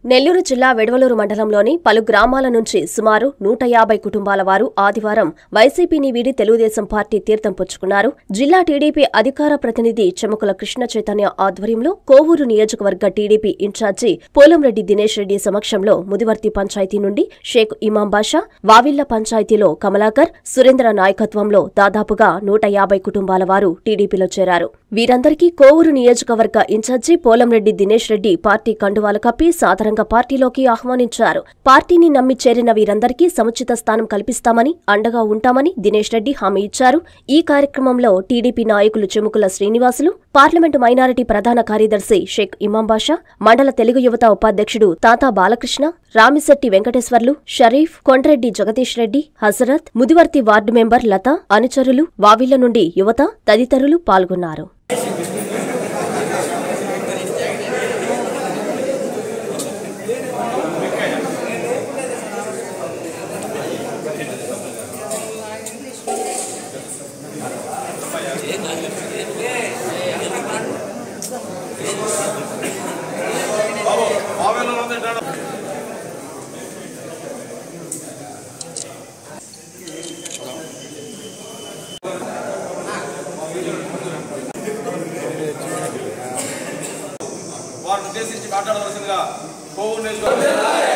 నెల్లూరు జిల్లా వెడవలూరు మండలంలోని పలు గ్రామాల నుంచి సుమారు నూట యాభై కుటుంబాల వారు ఆదివారం వైసీపీని వీడి తెలుగుదేశం పార్టీ తీర్థం పుచ్చుకున్నారు జిల్లా టీడీపీ అధికార ప్రతినిధి చెముకుల కృష్ణ చైతన్య ఆధ్వర్యంలో కోవూరు నియోజకవర్గ టీడీపీ ఇన్ఛార్జి పోలంరెడ్డి దినేష్ రెడ్డి సమక్షంలో ముదివర్తి పంచాయతీ నుండి షేక్ ఇమాం బాషా వావిళ్ల పంచాయతీలో కమలాకర్ సురేంద్ర నాయకత్వంలో దాదాపుగా నూట యాభై కుటుంబాల వారు టీడీపీలో చేరారు వీరందరికీ కోవూరు నియోజకవర్గ ఇన్ఛార్జి పోలంరెడ్డి దినేష్ రెడ్డి పార్టీ కండువాలు కప్పి సాదరంగా పార్టీలోకి ఆహ్వానించారు పార్టీని నమ్మి చేరిన వీరందరికీ సముచిత స్థానం కల్పిస్తామని అండగా ఉంటామని దినేష్ రెడ్డి హామీ ఇచ్చారు ఈ కార్యక్రమంలో టీడీపీ నాయకులు చెముకుల శ్రీనివాసులు పార్లమెంటు మైనారిటీ ప్రధాన కార్యదర్శి షేక్ ఇమాం బాషా మండల తెలుగు యువత ఉపాధ్యక్షుడు తాతా బాలకృష్ణ రామిశెట్టి వెంకటేశ్వర్లు షరీఫ్ కొండ్రెడ్డి జగదీష్ రెడ్డి హజరత్ ముదివర్తి వార్డు మెంబర్ లత అనుచరులు వావిళ్ల నుండి యువత తదితరులు పాల్గొన్నారు వారిని ఉద్దేశించి మాట్లాడవలసిందిగా కోవూరు నియోజకవర్గం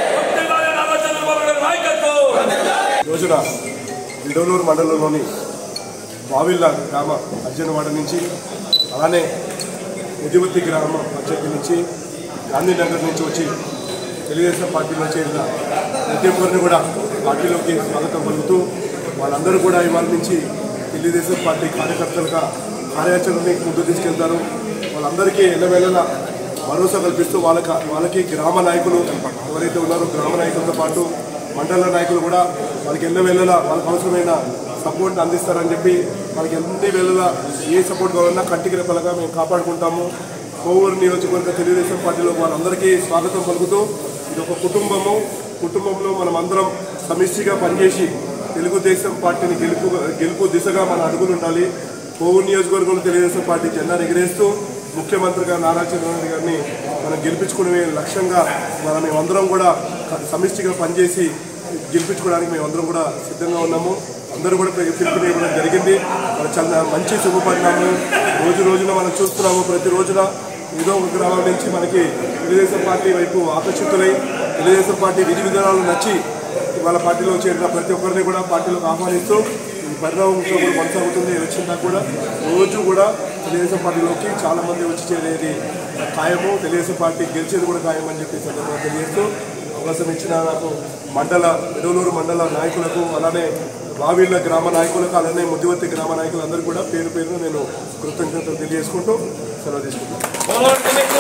రోజున విడవలూరు మండలంలోని వావిళ్ళ గ్రామ అర్జునవాడ నుంచి అలానే ముదివత్తి గ్రామ పంచాయతీ నుంచి గాంధీనగర్ నుంచి వచ్చి తెలుగుదేశం పార్టీలో చేరిన ప్రతి ఒక్కరిని కూడా పార్టీలోకి స్వాగతం పలుకుతూ వాళ్ళందరూ కూడా ఇవాళ నుంచి తెలుగుదేశం పార్టీ కార్యకర్తలుగా కార్యాచరణని ముందు తీసుకెళ్తారు వాళ్ళందరికీ ఎల్లవేళలా భరోసా కల్పిస్తూ వాళ్ళకి వాళ్ళకి గ్రామ నాయకులు ఎవరైతే ఉన్నారో గ్రామ నాయకులతో పాటు మండల నాయకులు కూడా వాళ్ళకి ఎన్న వేళలా వాళ్ళకి అవసరమైన సపోర్ట్ అందిస్తారని చెప్పి వాళ్ళకి ఎన్ని వేళలా ఏ సపోర్ట్ కావాలన్నా కంటికి రెప్పలుగా మేము కాపాడుకుంటాము కోవూరు నియోజకవర్గ తెలుగుదేశం పార్టీలో వాళ్ళందరికీ స్వాగతం పలుకుతూ ఇది ఒక కుటుంబము కుటుంబంలో మనం అందరం సమిష్టిగా పనిచేసి తెలుగుదేశం పార్టీని గెలుపు గెలుపు దిశగా మన అడుగులు ఉండాలి కోవూరు నియోజకవర్గంలో తెలుగుదేశం పార్టీ జెండాను ఎగిరేస్తూ ముఖ్యమంత్రిగా నారా చంద్రబాబు నాయుడు గారిని మనం గెలిపించుకునే లక్ష్యంగా మనం మేమందరం కూడా సమిష్టిగా పనిచేసి గెలిపించుకోవడానికి మేమందరం కూడా సిద్ధంగా ఉన్నాము అందరూ కూడా పిలుపునివ్వడం జరిగింది మరి చాలా మంచి శుభపరిణామం రోజు రోజున మనం చూస్తున్నాము ప్రతి రోజున ఏదో ఒక గ్రామం నుంచి మనకి తెలుగుదేశం పార్టీ వైపు ఆకర్షితులై తెలుగుదేశం పార్టీ విధి విధానాలు నచ్చి వాళ్ళ పార్టీలో చేరిన ప్రతి ఒక్కరిని కూడా పార్టీలోకి ఆహ్వానిస్తూ ఈ పరిణామంతో కూడా కొనసాగుతుంది వచ్చినా కూడా రోజు కూడా తెలుగుదేశం పార్టీలోకి చాలా మంది వచ్చి చేరేది ఖాయము తెలుగుదేశం పార్టీ గెలిచేది కూడా ఖాయం అని చెప్పి సందర్భంగా తెలియజేస్తూ అవకాశం ఇచ్చిన నాకు మండల ఎడవలూరు మండల నాయకులకు అలానే వావిళ్ళ గ్రామ నాయకులకు అలానే ముద్దివర్తి గ్రామ నాయకులందరూ కూడా పేరు పేరును నేను కృతజ్ఞతలు తెలియజేసుకుంటూ సెలవు తీసుకుంటాను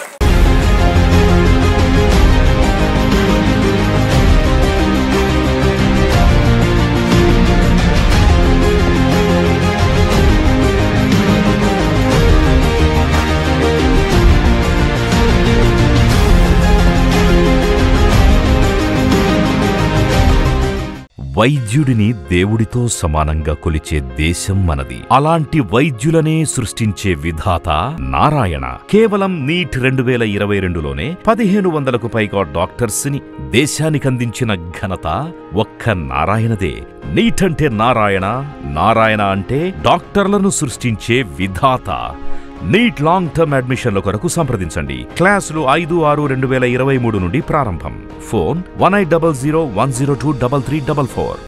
వైద్యుడిని దేవుడితో సమానంగా కొలిచే దేశం మనది అలాంటి వైద్యులనే సృష్టించే విధాత నారాయణ కేవలం నీట్ రెండు వేల ఇరవై రెండులోనే పదిహేను వందలకు పైగా డాక్టర్స్ ని దేశానికి అందించిన ఘనత ఒక్క నారాయణదే నీట్ అంటే నారాయణ నారాయణ అంటే డాక్టర్లను సృష్టించే విధాత నీట్ లాంగ్ టర్మ్ అడ్మిషన్ల కొరకు సంప్రదించండి క్లాసులు ఐదు ఆరు రెండు వేల ఇరవై మూడు నుండి ప్రారంభం phone one eight double zero one zero two double three double four